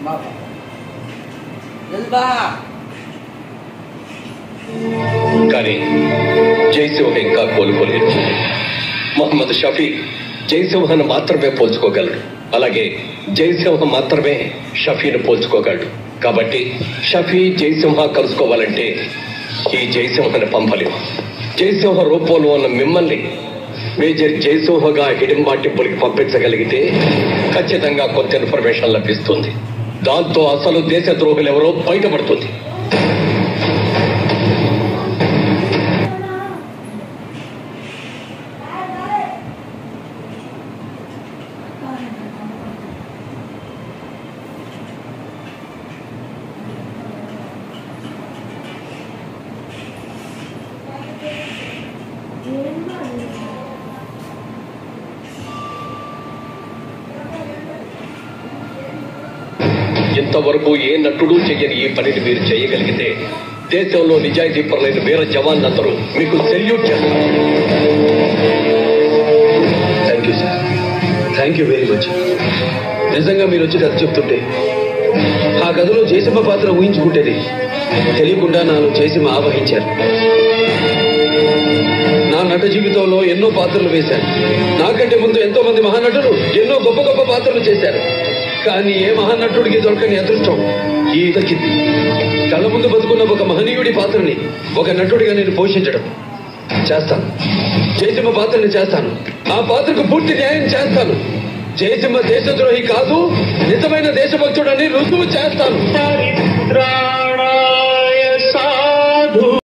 బాబా జల్బా కానీ జయసింహ ఇంకా కోలుకోలేదు మహమ్మద్ షఫీ జయసింహను మాత్రమే పోల్చుకోగలడు అలాగే జయసింహ మాత్రమే షఫీని పోల్చుకోగలడు కాబట్టి షఫీ జయసింహ కలుసుకోవాలంటే ఈ జయసింహని పంపలేము జయసింహ రూపంలో ఉన్న మిమ్మల్ని మేజర్ జయసింహగా హిడింబా టెంపుల్కి పంపించగలిగితే ఖచ్చితంగా కొంత ఇన్ఫర్మేషన్ లభిస్తుంది దాంతో అసలు దేశద్రోహులు ఎవరో బయటపడుతుంది ఇంతవరకు ఏ నటుడు చెయ్యని ఈ పనిని మీరు చేయగలిగితే దేశంలో నిజాయితీ పరులైన వీర జవాన్లందరూ మీకు సెల్యూట్ చేస్తారు thank you sir thank you very much నిజంగా మీరు వచ్చి కథ చెప్తుంటే ఆ కథలో జయసింహ పాత్ర ఊహించుకుంటేనే తెలియకుండా నాలో జయసింహ ఆవహించారు నా నట జీవితంలో ఎన్నో పాత్రలు వేశాను నాకంటే ముందు ఎంతో మంది మహానటులు ఎన్నో గొప్ప గొప్ప పాత్రలు చేశారు కానీ ఏ మహానటుడికి దొరకని అదృష్టం ఈ దక్కింది కళ్ళ ముందు బతుకున్న ఒక మహనీయుడి పాత్రని ఒక నటుడిగా నేను పోషించడం చేస్తాను జయసింహ పాత్రని చేస్తాను ఆ పాత్రకు పూర్తి న్యాయం చేస్తాను జయసింహ దేశద్రోహి కాదు నిజమైన దేశభక్తుడని రుజువు చేస్తాను చరిత్రాణాయ